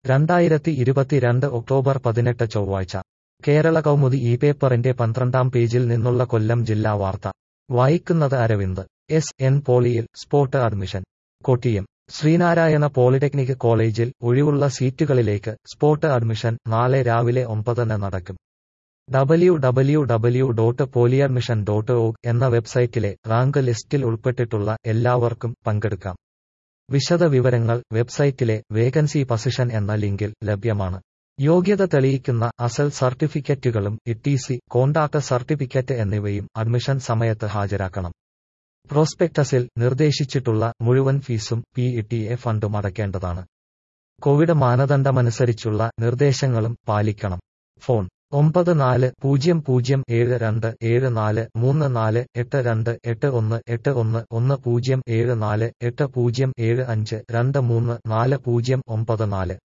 രണ്ടായിരത്തി ഇരുപത്തിരണ്ട് ഒക്ടോബർ പതിനെട്ട് ചൊവ്വാഴ്ച കേരള കൗമുദി ഈ പേപ്പറിന്റെ പന്ത്രണ്ടാം പേജിൽ നിന്നുള്ള കൊല്ലം ജില്ലാ വാർത്ത വായിക്കുന്നത് അരവിന്ദ് എസ് എൻ പോളിയിൽ spot admission Kottiyam Sreenarayana polytechnic കോളേജിൽ ഒഴിവുള്ള സീറ്റുകളിലേക്ക് സ്പോട്ട് അഡ്മിഷൻ നാളെ രാവിലെ ഒമ്പതിന് നടക്കും W W W dot polyadmission dot org എന്ന വെബ്സൈറ്റിലെ റാങ്ക് ലിസ്റ്റിൽ ഉൾപ്പെട്ടിട്ടുള്ള എല്ലാവർക്കും പങ്കെടുക്കാം വിശദ വിവരങ്ങൾ വെബ്സൈറ്റിലെ വേക്കൻസി പൊസിഷൻ എന്ന ലിങ്കിൽ ലഭ്യമാണ് യോഗ്യത തെളിയിക്കുന്ന അസൽ സർട്ടിഫിക്കറ്റുകളും ഇടിസി കോണ്ടാക്ട് സർട്ടിഫിക്കറ്റ് എന്നിവയും അഡ്മിഷൻ സമയത്ത് ഹാജരാക്കണം പ്രോസ്പെക്ടസിൽ നിർദ്ദേശിച്ചിട്ടുള്ള മുഴുവൻ ഫീസും പി ഇ എ ഫണ്ടും അടയ്ക്കേണ്ടതാണ് കോവിഡ് മാനദണ്ഡമനുസരിച്ചുള്ള നിർദ്ദേശങ്ങളും പാലിക്കണം ഫോൺ ഒമ്പത് നാല് പൂജ്യം പൂജ്യം ഏഴ് രണ്ട് ഏഴ് നാല് മൂന്ന് നാല് എട്ട് രണ്ട് എട്ട് ഒന്ന് എട്ട് ഒന്ന് ഒന്ന് പൂജ്യം ഏഴ് നാല് എട്ട് പൂജ്യം ഏഴ് അഞ്ച് രണ്ട് മൂന്ന് നാല് പൂജ്യം ഒമ്പത് നാല്